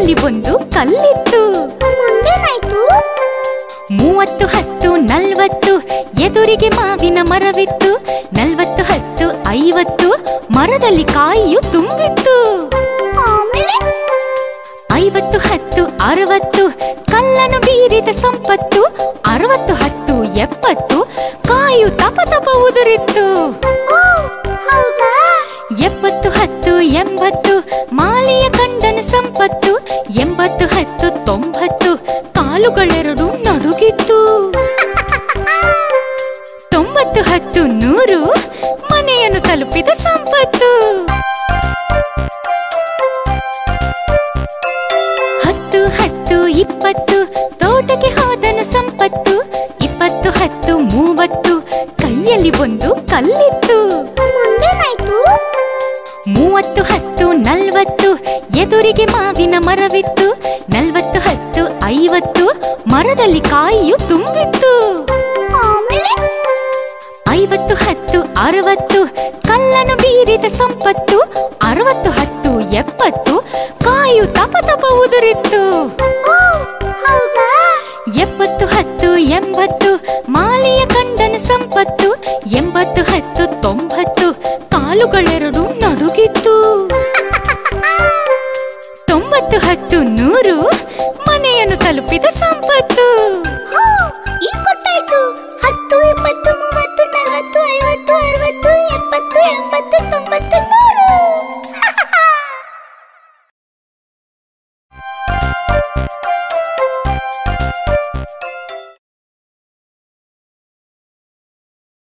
ಕೈಯಲ್ಲಿ ಒಂದು ಕಲ್ಲಿತ್ತು ಮುಂದೇನಾಯ್ತು ಮೂವತ್ತು ಹತ್ತು ನಲ್ವತ್ತು ಎದುರಿಗೆ ಮಾವಿನ ಮರವಿತ್ತು ನಲ್ವತ್ತು ಹತ್ತು ಐವತ್ತು ಮರದಲ್ಲಿ ಕಾಯಿಯು ತುಂಬಿತ್ತು ಆಮೇಲೆ ಐವತ್ತು ಹತ್ತು ಅರವತ್ತು ಕಲ್ಲನ್ನು ಬೀರಿದ ಸಂಪತ್ತು ಅರವತ್ತು ಹತ್ತು ಎಪ್ಪತ್ತು ಕಾಯು ತಪ ತಪ ಉದುರಿತ್ತು ಓ ಹೌದಾ ಎಪ್ಪತ್ತು ಹತ್ತು ಎಂಬತ್ತು ಮಾಲಿಯ ಕಂಡನು ಸಂಪತ್ತು ಎಂಬತ್ತು ಹತ್ತು ತೊಂಬತ್ತು ಕಾಲುಗಳೆರಡು ನಡುಗಿತ್ತು ತೊಂಬತ್ತು ಹತ್ತು ನೂರು ಮನೆಯನ್ನು ತಲುಪಿದ ಸಂಪತ್ತು ಹತ್ತು ಹತ್ತು ಇಪ್ಪತ್ತು ತೋಟಕ್ಕೆ ಹೋದನು ಸಂಪತ್ತು ಇಪ್ಪತ್ತು ಹತ್ತು ಮೂವತ್ತು ಕೈಯಲ್ಲಿ ಒಂದು ಕಲ್ಲಿತ್ತು ಮುಂದೇನಾಯ್ತು ಮೂವತ್ತು ಹತ್ತು ನಲ್ವತ್ತು ಎದುರಿಗೆ ಮಾವಿನ ಮರವಿತ್ತು ನಲ್ವತ್ತು ಹತ್ತು ಐವತ್ತು ಮರದಲ್ಲಿ ಕಾಯಿಯು ತುಂಬಿತ್ತು ಆಮೇಲೆ ಐವತ್ತು ಹತ್ತು ಅರವತ್ತು ಕಲ್ಲನ್ನು ಬೀರಿದ ಸಂಪತ್ತು ಅರವತ್ತು ಹತ್ತು ಎಪ್ಪತ್ತು ಕಾಯು ತಪ ತಪ ಉದುರಿತ್ತು ಓ ಹೌದಾ ಎಪ್ಪತ್ತು ಹತ್ತು ಎಂಬತ್ತು ಮಾಲಿಯ ಕಂಡನು ಸಂಪತ್ತು ಎಂಬತ್ತು ಹತ್ತು ತೊಂಬತ್ತು ಕಾಲುಗಳೆರಡು ನಡುಗಿತ್ತು ತೊಂಬತ್ತು ಹತ್ತು ನೂರು